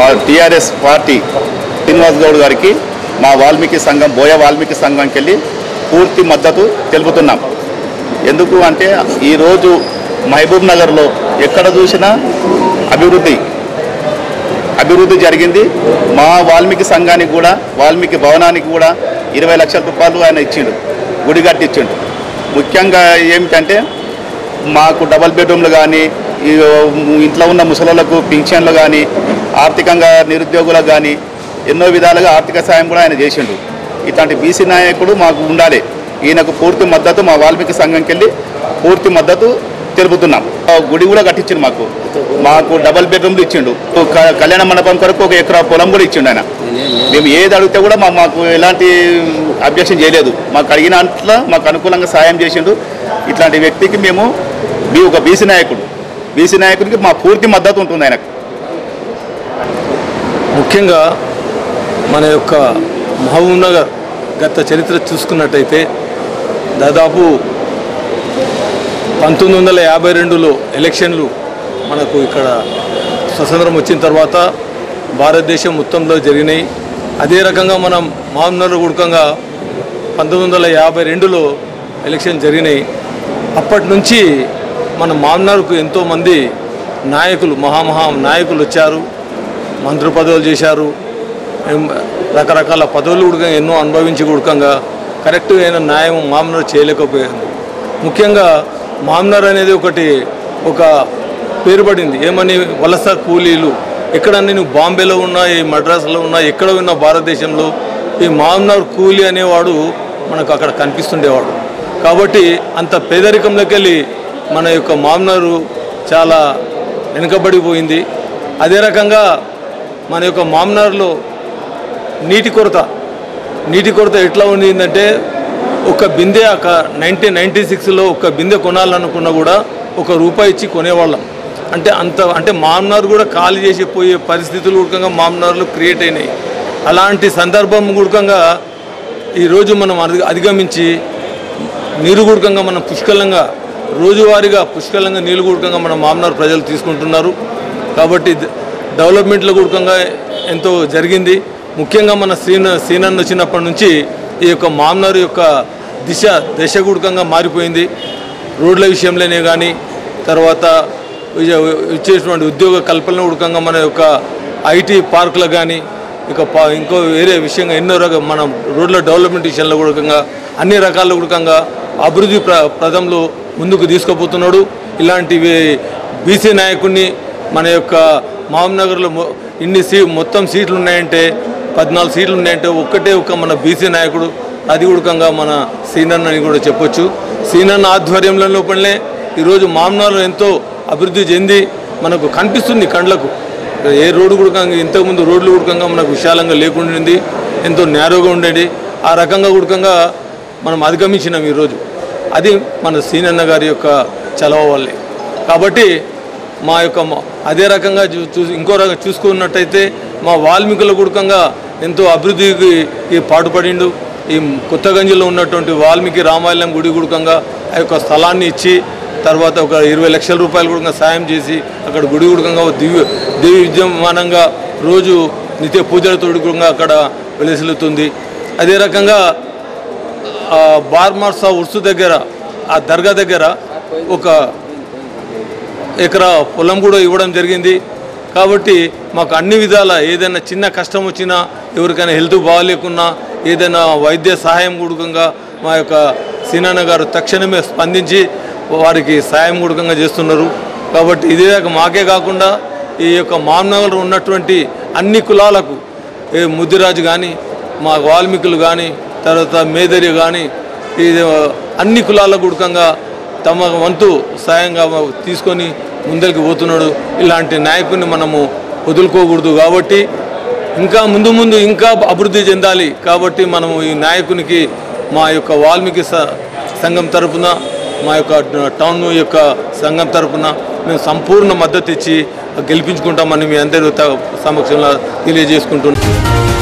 TRS party Srinivas Goud గారికి మా వాల్మీకి సంఘం బోయ వాల్మీకి సంఘంకి వెళ్ళి పూర్తి మద్దతు తెలుపుతున్నాం ఎందుకు అంటే ఈరోజు మహబూబ్ నగర్లో ఎక్కడ చూసినా అభివృద్ధి అభివృద్ధి జరిగింది మా వాల్మీకి సంఘానికి కూడా వాల్మీకి భవనానికి కూడా ఇరవై లక్షల రూపాయలు ఆయన ఇచ్చిండు గుడి కట్టి ఇచ్చిండు ముఖ్యంగా ఏమిటంటే మాకు డబల్ బెడ్రూమ్లు కానీ ఈ ఇంట్లో ఉన్న ముసలోళ్ళకు పింఛన్లు కానీ ఆర్థికంగా నిరుద్యోగులకు కానీ ఎన్నో విధాలుగా ఆర్థిక సాయం కూడా ఆయన చేసిండు ఇట్లాంటి బీసీ నాయకుడు మాకు ఉండాలి ఈయనకు పూర్తి మద్దతు మా వాల్మీకి సంఘంకి వెళ్ళి పూర్తి మద్దతు తెలుపుతున్నాం ఆ గుడి కూడా కట్టించిండు మాకు మాకు డబల్ బెడ్రూమ్లు ఇచ్చిండు క- కళ్యాణ మండపం కొరకు ఒక ఎకరా పొలం కూడా ఇచ్చిండు ఆయన మేము ఏది అడిగితే కూడా మా మాకు ఎలాంటి అబ్జెక్షన్ చేయలేదు మాకు అడిగిన అంట్లో మాకు అనుకూలంగా సాయం చేసిండు ఇట్లాంటి వ్యక్తికి మేము మీ ఒక బీసీ నాయకుడు బీసీ నాయకుడికి మా పూర్తి మద్దతు ఉంటుంది ఆయనకు ముఖ్యంగా మన యొక్క మహబూబ్ నగర్ గత చరిత్ర చూసుకున్నట్టయితే దాదాపు పంతొమ్మిది వందల యాభై రెండులో ఎలక్షన్లు మనకు ఇక్కడ స్వతంత్రం వచ్చిన తర్వాత భారతదేశం మొత్తంలో జరిగినాయి అదే రకంగా మనం మహబూబ్ నగర్ గుడకంగా పంతొమ్మిది వందల యాభై రెండులో ఎలక్షన్ జరిగినాయి అప్పటి నుంచి మన మామ్నార్కు ఎంతోమంది నాయకులు మహామహా నాయకులు వచ్చారు మంత్రి పదవులు చేశారు ఏం- రకరకాల పదవులు కూడా ఎన్నో అనుభవించి కూడకంగా కరెక్ట్ అయిన న్యాయం మామూలు చేయలేకపోయారు ముఖ్యంగా మామనర్ అనేది ఒకటి ఒక పేరు పడింది ఏమని వలస కూలీలు ఎక్కడన్నా నువ్వు బాంబేలో ఉన్నా ఈ మద్రాసులో ఉన్నా ఎక్కడ ఉన్నా భారతదేశంలో ఈ మామనర్ కూలీ అనేవాడు మనకు అక్కడ కనిపిస్తుండేవాడు కాబట్టి అంత పేదరికంలోకి వెళ్ళి మన యొక్క మామనరు చాలా వెనుకబడిపోయింది అదే రకంగా మన యొక్క మామనార్లో నీటి కొరత నీటి కొరత ఎట్లా ఉండిందంటే ఒక బిందె ఒక నైన్టీన్ నైంటీ సిక్స్లో ఒక బిందె కొనాలనుకున్నా కూడా ఒక రూపాయి ఇచ్చి కొనేవాళ్ళం అంటే అంత అంటే మామనార్ కూడా ఖాళీ చేసి పోయే పరిస్థితులు కూడా మామనార్లు క్రియేట్ అయినాయి అలాంటి సందర్భం గుడకంగా ఈరోజు మనం అధి- అధిగమించి నీరు గుడకంగా మనం పుష్కలంగా రోజువారీగా పుష్కలంగా నీళ్ళు గుడకంగా మన మామనార్ ప్రజలు తీసుకుంటున్నారు కాబట్టి ద- డెవలప్మెంట్లో గుడకంగా ఎంతో జరిగింది ముఖ్యంగా మన సీన సీనన్ వచ్చినప్పటి నుంచి ఈ యొక్క మామనార్ యొక్క దిశ దశ గుడకంగా మారిపోయింది రోడ్ల విషయంలోనే కానీ తర్వాత ఇజ- ఇచ్చేటువంటి ఉద్యోగ కల్పన ఉడకంగా మన యొక్క ఐటీ పార్కులు కానీ ఇక పా- ఇంకో వేరే విషయంగా ఎన్నో రకాల మన రోడ్ల డెవలప్మెంట్ విషయంలో కూడా అన్ని రకాల కూడా అభివృద్ధి ప్ర ప్రదంలో ముందుకు తీసుకుపోతున్నాడు ఇలాంటి బీసీ నాయకుడిని మన యొక్క మహబూబ్నగర్లో మొ- ఇన్ని సీ మొత్తం సీట్లు ఉన్నాయంటే పద్నాలుగు సీట్లు ఉన్నాయంటే ఒక్కటే ఒక మన బీసీ నాయకుడు అది ఉడకంగా మన సీనన్ అని కూడా చెప్పొచ్చు సీనన్ ఆధ్వర్యంలో లోపలనే ఈరోజు మామనాలు ఎంతో అభివృద్ధి చెంది మనకు కనిపిస్తుంది కండ్లకు ఏ రోడ్డు గుడకంగా ఇంతకుముందు రోడ్లు గుడకంగా మనకు విశాలంగా లేకుండింది ఎంతో నేరోగా ఉండేది ఆ రకంగా గుడకంగా మనం అధిగమించినాం ఈరోజు అది మన సీనన్న గారి యొక్క చలవ వల్లే కాబట్టి మా యొక్క మ- అదే రకంగా చూ- చూ ఇంకో రకంగా చూసుకున్నట్టయితే మా వాల్మీకుల గుడకంగా ఎంతో అభివృద్ధికి ఈ పాటుపడిండు ఈ కొత్తగంజిలో ఉన్నటువంటి వాల్మీకి రామాయణం గుడి గుడకంగా ఆ యొక్క స్థలాన్ని ఇచ్చి తర్వాత ఒక ఇరవై లక్షల రూపాయలు కూడా సాయం చేసి అక్కడ గుడి గుడకంగా దివ్య దివ్య విద్యమానంగా రోజు నిత్య పూజలతో కూడా అక్కడ వెలిసిల్లుతుంది అదే రకంగా ఆ బార్మార్సా ఉర్సు దగ్గర ఆ దర్గా దగ్గర ఒక ఎకరా పొలం కూడా ఇవ్వడం జరిగింది కాబట్టి మాకు అన్ని విధాల ఏదైనా చిన్న కష్టం వచ్చినా ఎవరికైనా హెల్త్ బాగాలేకున్నా ఏదైనా వైద్య సహాయం కూడకంగా మా యొక్క సీనాన్న గారు తక్షణమే స్పందించి వారికి సాయం కూడకంగా చేస్తున్నారు కాబట్టి ఇదే కాక మాకే కాకుండా ఈ యొక్క మామనగర్లో ఉన్నటువంటి అన్ని కులాలకు ఏ ముద్దిరాజు కానీ మా వాల్మీకులు కానీ తర్వాత మేదరి కానీ ఇది అన్ని కులాల గుడకంగా తమ వంతు సాయంగా తీసుకొని ముందరికి పోతున్నాడు ఇలాంటి నాయకుడిని మనము వదులుకోకూడదు కాబట్టి ఇంకా ముందు ముందు ఇంకా అభివృద్ధి చెందాలి కాబట్టి మనము ఈ నాయకునికి మా యొక్క వాల్మీకి స- సంఘం తరపున మా యొక్క టౌన్ యొక్క సంఘం తరపున మేము సంపూర్ణ మద్దతు ఇచ్చి గెలిపించుకుంటామని మీ అందరూ త- సమక్షంలో తెలియజేసుకుంటున్నాం